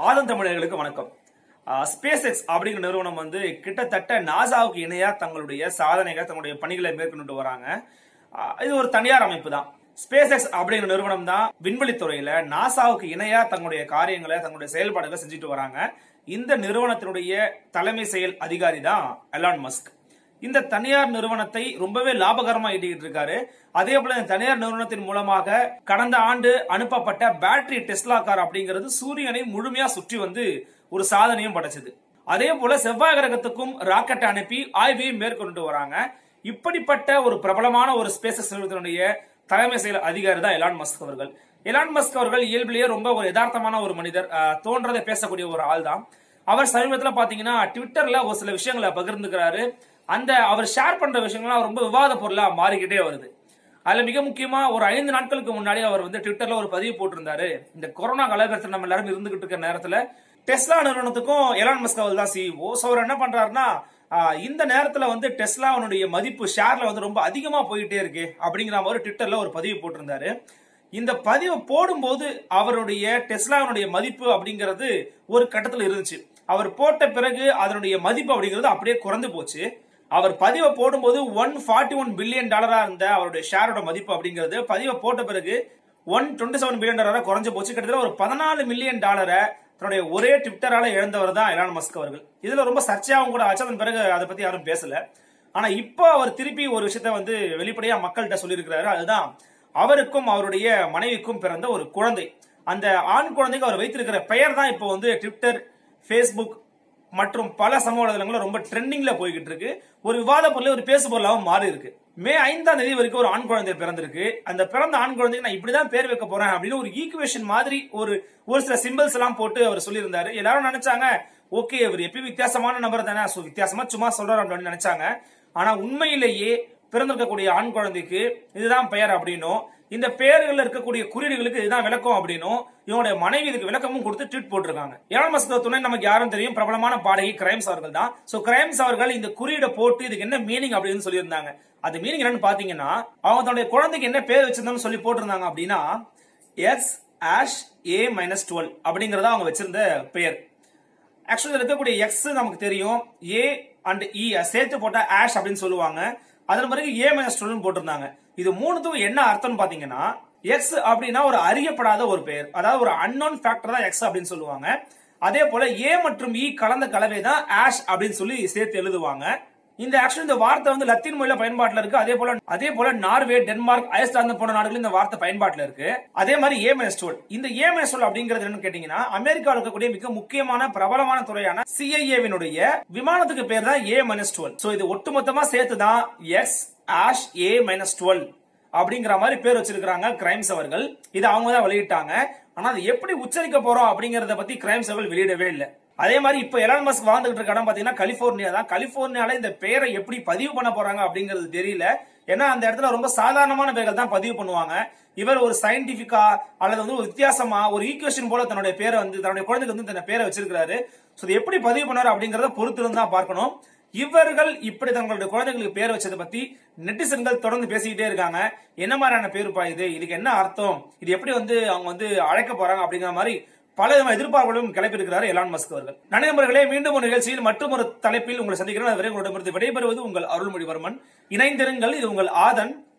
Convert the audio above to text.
ஆதன் தமிழர்களுக்கு வணக்கம் space X அப்படிங்கிற நிறுவனம் வந்து கிட்டத்தட்ட நாசாவுக்கு இணையா தங்களுடைய சாதனைகள் தங்களுடைய பணிகளை மேற்கொண்டு வராங்க ஆஹ் இது ஒரு தனியார் அமைப்பு தான் ஸ்பேஸ் எக்ஸ் அப்படிங்கிற நிறுவனம் தான் விண்வெளி துறையில நாசாவுக்கு இணையா தங்களுடைய காரியங்களை தங்களுடைய செயல்பாடுகளை செஞ்சுட்டு வராங்க இந்த நிறுவனத்தினுடைய தலைமை செயல் அதிகாரி தான் எலான் மஸ்க் இந்த தனியார் நிறுவனத்தை ரொம்பவே லாபகரமா ஈட்டிக்கிட்டு இருக்காரு அதே போல இந்த தனியார் நிறுவனத்தின் மூலமாக கடந்த ஆண்டு அனுப்பப்பட்ட பேட்டரி டெஸ்லா கார் அப்படிங்கிறது சூரியனை முழுமையா சுற்றி வந்து ஒரு சாதனையும் படைச்சது அதே போல செவ்வாய் கிரகத்துக்கும் ராக்கெட் அனுப்பி ஆய்வையும் மேற்கொண்டு வராங்க இப்படிப்பட்ட ஒரு பிரபலமான ஒரு ஸ்பேசஸ் நிறுவனத்தினுடைய தலைமை செயல் அதிகாரி தான் எலான் மஸ்க் அவர்கள் எலான் மஸ்க் அவர்கள் இயல்பிலேயே ரொம்ப ஒரு யதார்த்தமான ஒரு மனிதர் அஹ், தோன்றதை பேசக்கூடிய ஒரு ஆள் தான் அவர் சமீபத்துல பாத்தீங்கன்னா ட்விட்டர்ல ஒரு சில விஷயங்களை பகிர்ந்துக்கிறாரு அந்த அவர் ஷேர் பண்ற விஷயங்கள்லாம் ரொம்ப விவாத பொருளா மாறிக்கிட்டே வருது அதுல மிக முக்கியமா ஒரு ஐந்து நாட்களுக்கு முன்னாடி அவர் வந்து ட்விட்டர்ல ஒரு பதிவு போட்டிருந்தாரு இந்த கொரோனா கலவரத்தில் நம்ம எல்லாரும் இருந்துகிட்டு இருக்கிற நேரத்துல டெஸ்லா நிறுவனத்துக்கும் எலான் மஸ்க் அவர் தான் சிஇஓ ஸோ அவர் என்ன பண்றாருன்னா ஆஹ், இந்த நேரத்துல வந்து டெஸ்லாவுடைய மதிப்பு ஷேர்ல வந்து ரொம்ப அதிகமா போயிட்டே இருக்கு அப்படிங்கிற மாதிரி ட்விட்டர்ல ஒரு பதிவு போட்டிருந்தாரு இந்த பதிவை போடும்போது அவருடைய டெஸ்லாவினுடைய மதிப்பு அப்படிங்கிறது ஒரு கட்டத்தில் இருந்துச்சு அவர் போட்ட பிறகு அதனுடைய மதிப்பு அப்படிங்கிறது அப்படியே குறைந்து போச்சு அவர் பதிவை போடும்போது ஒன் ஃபார்ட்டி ஒன் பில்லியன் டாலரா இருந்த அவருடைய ஷேரோட மதிப்பு அப்படிங்கிறது பதிவை போட்ட பிறகு ஒன் டுவெண்ட்டி செவன் பில்லியன் டாலரா குறைஞ்சு போச்சு கிட்டத்தட்ட ஒரு பதினாலு மில்லியன் டாலரை தன்னுடைய ஒரே ட்விட்டரால இழந்தவர் தான் எலான் மஸ்க் அவர்கள் இதுல ரொம்ப சர்ச்சையாகவும் கூட ஆச்சு அதன் பிறகு அதை பத்தி யாரும் பேசல ஆனா இப்போ அவர் திருப்பி ஒரு விஷயத்த வந்து வெளிப்படையா மக்கள்கிட்ட சொல்லியிருக்கிறாரு அதுதான் அவருக்கும் அவருடைய மனைவிக்கும் பிறந்த ஒரு குழந்தை அந்த ஆண் குழந்தைக்கு அவர் வைத்திருக்கிற பெயர் தான் இப்போ வந்து ட்விட்டர் ஃபேஸ்புக் மற்றும் பல சமூக வலைதளங்களும் ரொம்ப ட்ரெண்டிங்ல போய்கிட்டு இருக்கு ஒரு விவாத பொருள் ஒரு பேசு பொருளாகவும் மாறி இருக்கு மே ஐந்தாம் தேதி வரைக்கும் ஒரு ஆண் குழந்தை பிறந்திருக்கு அந்த பிறந்த ஆண் குழந்தைக்கு நான் இப்படிதான் பேர் வைக்க போறேன் அப்படின்னு ஒரு ஈக்குவேஷன் மாதிரி ஒரு ஒரு சில சிம்பிள்ஸ் எல்லாம் போட்டு அவர் சொல்லியிருந்தாரு எல்லாரும் நினைச்சாங்க ஓகே இவர் எப்பயும் வித்தியாசமான நபர் தானே so வித்தியாசமா சும்மா சொல்றாரு அப்படின்னு நினைச்சாங்க ஆனா உண்மையிலேயே பிறந்திருக்கக்கூடிய ஆண் குழந்தைக்கு இதுதான் பெயர் அப்படின்னும் இந்த பெயர்கள் இருக்கக்கூடிய குறியீடுகளுக்கு இதுதான் விளக்கம் அப்படின்னும் இவனுடைய மனைவி இதுக்கு விளக்கமும் கொடுத்து ட்வீட் போட்டிருக்காங்க எலான் மஸ்க் துணை நமக்கு யாரும் தெரியும் பிரபலமான பாடகி கிரைம்ஸ் அவர்கள் தான் சோ கிரைம்ஸ் அவர்கள் இந்த குறியீடை போட்டு இதுக்கு என்ன மீனிங் அப்படின்னு சொல்லியிருந்தாங்க அது மீனிங் என்னன்னு பாத்தீங்கன்னா அவங்க தன்னுடைய குழந்தைக்கு என்ன பேர் வச்சிருந்தோம்னு சொல்லி போட்டிருந்தாங்க அப்படின்னா X ash A minus twelve அப்படிங்கறத அவங்க வச்சிருந்த பெயர் ஆக்சுவலி இருக்கக்கூடிய எக்ஸ் நமக்கு தெரியும் ஏ அண்ட் இ சேர்த்து போட்டா ஆஷ் அப்படின்னு சொல்லுவாங்க அதன் பிறகு ஏ மைனஸ் டுவெல் போட்டிருந்தாங்க இது மூணுத்துக்கும் என்ன அர்த்தம்னு பாத்தீங்கன்னா எக்ஸ் அப்படின்னா ஒரு அறியப்படாத ஒரு பெயர் அதாவது ஒரு அன்னோன் ஃபேக்டர் தான் எக்ஸ் அப்படின்னு சொல்லுவாங்க அதே போல ஏ மற்றும் இ கலந்த கலவை தான் ஆஷ் அப்படின்னு சொல்லி சேர்த்து எழுதுவாங்க இந்த ஆக்சுவலி இந்த வார்த்தை வந்து லத்தீன் மொழியில பயன்பாட்டுல இருக்கு அதே போல அதே போல நார்வே டென்மார்க் ஐஸ்லாந்து போன நாடுகளில் இந்த வார்த்தை பயன்பாட்டுல இருக்கு அதே மாதிரி ஏ மெனஸ்டோல் இந்த ஏ மெனஸ்டோல் அப்படிங்கிறது என்னன்னு கேட்டீங்கன்னா அமெரிக்காவில் இருக்கக்கூடிய மிக முக்கியமான பிரபலமான துறையான சிஐஏவினுடைய விமானத்துக்கு பேர் தான் ஏ மைனஸ் டுவெல் சோ இது ஒட்டுமொத்தமா சேர்த்து தான் X ash A minus twelve அப்படிங்கிற மாதிரி பேர் வச்சிருக்காங்க கிரைம்ஸ் அவர்கள் இது அவங்க தான் வெளியிட்டாங்க ஆனா அது எப்படி உச்சரிக்க போறோம் அப்படிங்கறத பத்தி கிரைம்ஸ் அவர்கள் வெளியிடவே இல்லை அதே மாதிரி இப்ப எலான் மஸ்க் வாழ்ந்துகிட்டு இருக்க இடம் பாத்தீங்கன்னா கலிபோர்னியா தான் கலிபோர்னியால இந்த பெயரை எப்படி பதிவு பண்ண போறாங்க அப்படிங்கிறது தெரியல ஏன்னா அந்த இடத்துல ரொம்ப சாதாரணமான பெயர்கள் தான் பதிவு பண்ணுவாங்க இவர் ஒரு சயின்டிபிக்கா அல்லது வந்து ஒரு வித்தியாசமா ஒரு ஈக்குவேஷன் போல தன்னுடைய பேரை வந்து தன்னுடைய குழந்தைக்கு வந்து தன்னுடைய பேரை வச்சிருக்காரு சோ இது எப்படி பதிவு பண்ணாரு அப்படிங்கறத பொறுத்து இருந்து தான் பார்க்கணும் இவர்கள் இப்படி தங்களுடைய குழந்தைகளுக்கு பேர் வச்சதை பத்தி நெட்டிசன்கள் தொடர்ந்து பேசிக்கிட்டே இருக்காங்க என்ன மாதிரியான பேருப்பா இது இதுக்கு என்ன அர்த்தம் இது எப்படி வந்து அவங்க வந்து அழைக்க போறாங்க அப்படிங்கிற மாதிரி பல விதமான எதிர்பார்ப்புகளும் கிளப்பியிருக்கிறார் எலான் மஸ்க் அவர்கள் நண்பர்களே மீண்டும் ஒரு நிகழ்ச்சியில் மற்றும் ஒரு தலைப்பில் உங்களை சந்திக்கிறேன் அதுவரை உங்களிடமிருந்து விடைபெறுவது உங்கள் அருள்மொழிவர்மன் இணைந்திருங்கள் இது உங்கள் ஆதன்